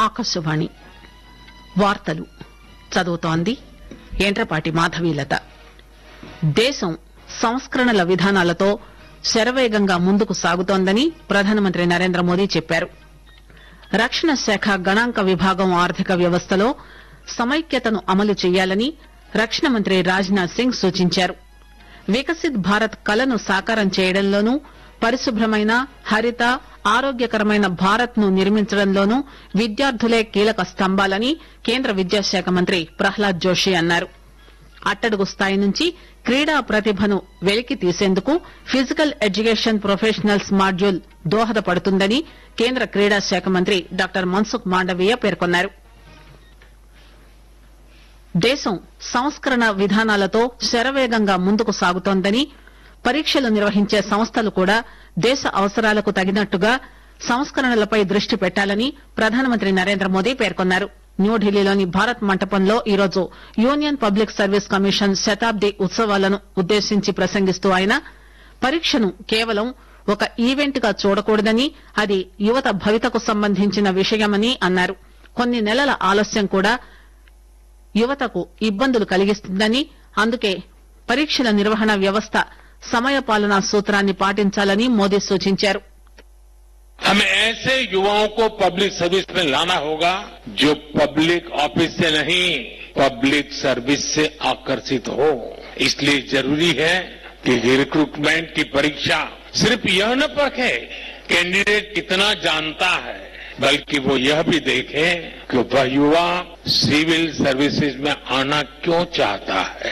ఆకాశవాణి వార్తలు చదువుతోంది ఎండ్రపాటి మాధవీలత దేశం సంస్కరణల విధానాలతో శరవేగంగా ముందుకు సాగుతోందని ప్రధానమంత్రి నరేంద్ర మోదీ చెప్పారు రక్షణ శాఖ గణాంక విభాగం ఆర్థిక వ్యవస్థలో సమైక్యతను అమలు చేయాలని రక్షణ మంత్రి రాజ్నాథ్ సింగ్ సూచించారు వికసిత్ భారత్ కలను సాకారం చేయడంలోనూ పరిశుభ్రమైన హరిత ఆరోగ్యకరమైన భారత్ ను నిర్మించడంలోనూ విద్యార్థులే కీలక స్తంభాలని కేంద్ర విద్యాశాఖ మంత్రి ప్రహ్లాద్ జోషి అన్నారు అట్టడుగు స్థాయి నుంచి క్రీడా ప్రతిభను వెలికి తీసేందుకు ఫిజికల్ ఎడ్యుకేషన్ ప్రొఫెషనల్స్ మాడ్యూల్ దోహదపడుతుందని కేంద్ర క్రీడా శాఖ మంత్రి డాక్టర్ మన్సుఖ్ మాండవీయ పేర్కొన్నారు దేశం సంస్కరణ విధానాలతో శరవేగంగా ముందుకు సాగుతోందని పరీక్షలు నిర్వహించే సంస్థలు కూడా దేశ అవసరాలకు తగినట్టుగా సంస్కరణలపై దృష్టి పెట్టాలని ప్రధానమంత్రి నరేంద్ర మోదీ పేర్కొన్నారు న్యూఢిల్లీలోని భారత్ మంటపంలో ఈరోజు యూనియన్ పబ్లిక్ సర్వీస్ కమిషన్ శతాబ్ది ఉత్సవాలను ఉద్దేశించి ప్రసంగిస్తూ ఆయన పరీక్షను కేవలం ఒక ఈవెంట్ గా చూడకూడదని అది యువత భవితకు సంబంధించిన విషయమని అన్నారు కొన్ని నెలల ఆలస్యం కూడా యువతకు ఇబ్బందులు కలిగిస్తుందని అందుకే పరీక్షల నిర్వహణ వ్యవస్థ సమయపాలనా సూత్రాన్ని పాటించాలని మోదీ సూచించారు हमें ऐसे युवाओं को पब्लिक सर्विस में लाना होगा जो पब्लिक ऑफिस से नहीं पब्लिक सर्विस से आकर्षित हो इसलिए जरूरी है कि रिक्रूटमेंट की परीक्षा सिर्फ यह न परखे कैंडिडेट कितना जानता है बल्कि वो यह भी देखे कि वह युवा सिविल सर्विसेज में आना क्यों चाहता है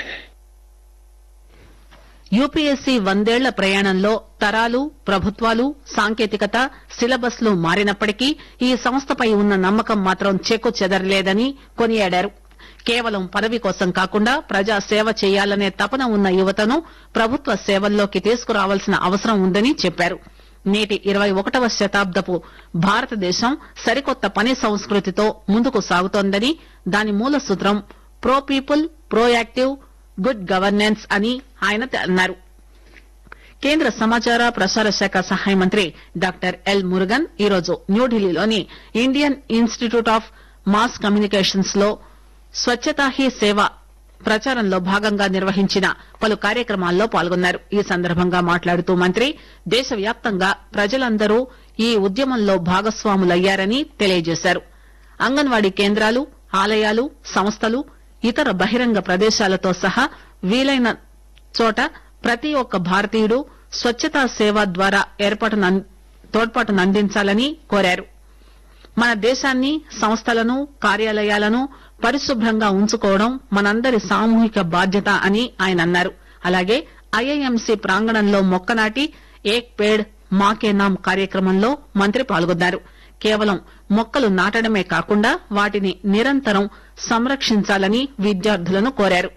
యూపీఎస్సీ వందేళ్ల ప్రయాణంలో తరాలు ప్రభుత్వాలు సాంకేతికత సిలబస్ లు మారినప్పటికీ ఈ సంస్థపై ఉన్న నమ్మకం మాత్రం చెక్కు చెదరలేదని కొనియాడారు కేవలం పదవి కోసం కాకుండా ప్రజా సేవ చేయాలనే తపన ఉన్న యువతను ప్రభుత్వ సేవల్లోకి తీసుకురావాల్సిన అవసరం ఉందని చెప్పారు నేటి ఇరవై ఒకటవ శతాబ్దపు భారతదేశం సరికొత్త పని సంస్కృతితో ముందుకు సాగుతోందని దాని మూల సూత్రం pro people pro active good governance అని ఆయన అన్నారు కేంద్ర సమాచార ప్రసార శాఖ సహాయ మంత్రి డాక్టర్ ఎల్ మురుగన్ ఈరోజు న్యూఢిల్లీలోని Indian institute of mass communications లో స్వచ్ఛతా హీ సేవ ప్రచారంలో భాగంగా నిర్వహించిన పలు కార్యక్రమాల్లో పాల్గొన్నారు ఈ సందర్భంగా మాట్లాడుతూ మంత్రి దేశవ్యాప్తంగా ప్రజలందరూ ఈ ఉద్యమంలో భాగస్వాములయ్యారని తెలియజేశారు అంగన్వాడీ కేంద్రాలు ఆలయాలు సంస్థలు ఇతర బహిరంగ ప్రదేశాలతో సహా వీలైన చోట ప్రతి ఒక్క భారతీయుడు స్వచ్ఛతా సేవ ద్వారా ఏర్పాటును తోడ్పాటునందించాలని కోరారు మన దేశాన్ని సంస్థలను కార్యాలయాలను పరిశుభ్రంగా ఉంచుకోవడం మనందరి సామూహిక బాధ్యత అని ఆయన అన్నారు అలాగే ఐఐఎంసీ ప్రాంగణంలో మొక్క నాటి ఏక్ పేడ్ మాకే నామ్ కార్యక్రమంలో మంత్రి పాల్గొన్నారు కేవలం మొక్కలు నాటడమే కాకుండా వాటిని నిరంతరం సంరక్షించాలని విద్యార్థులను కోరారు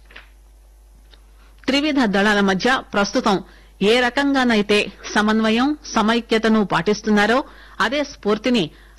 త్రివిధ దళాల మధ్య ప్రస్తుతం ఏ రకంగానైతే సమన్వయం సమైక్యతను పాటిస్తున్నారో అదే స్ఫూర్తిని